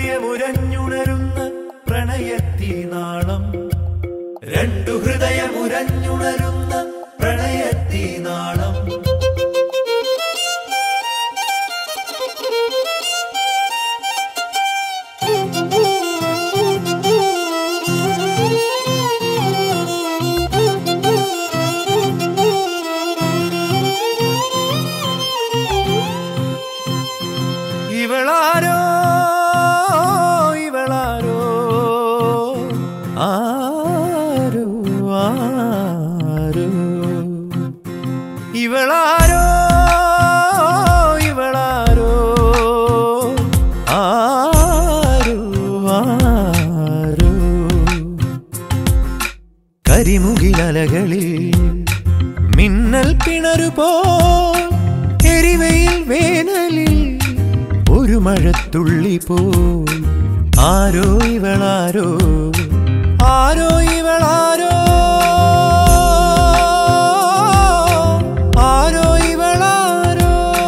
ഹൃദയമുരഞ്ഞുണരുന്ന പ്രണയത്തീനാളം രണ്ടു ഹൃദയമുരഞ്ഞുണരുന്ന പ്രണയത്തീനാളം ഇവളാരോ ഇവളാരോ ആരോ ആരോ ഇവളാരോ ഇവളാരോ ആരോ ആരോ കരിമുകിലലകളിൽ മിന്നൽ പിണറുപോ എരിവയിൽ വേനലിൽ ഒരു മഴത്തുള്ളി പോ ആരോ ഇവളാരോ ആരോ ഇവളാരോ ആരോ ഇവളാരോ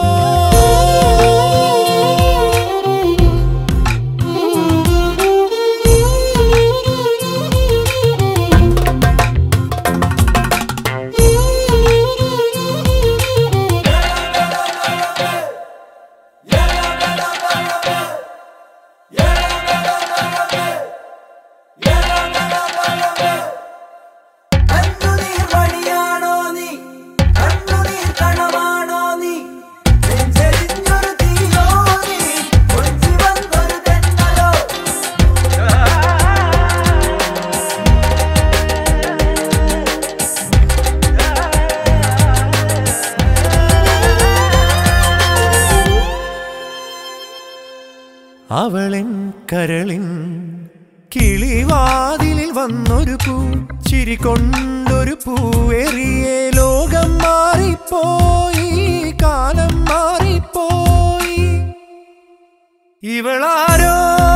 കണ്ണുനീർ വഴിയാണോ നീ കണ്ണുനീർ കണമാണോ നീ നെഞ്ചെരിഞ്ഞൊരു തീയോ നീ കൊഞ്ചി വന്നൊരു തെന്നലോ അവളൻ കരളിൻ കിളിവാതിലിൽ വന്നൊരു പൂ ചിരി കൊണ്ടൊരു പൂവെറിയേ ലോകം മാറിപ്പോയി കാലം മാറിപ്പോയി ഇവളാരോ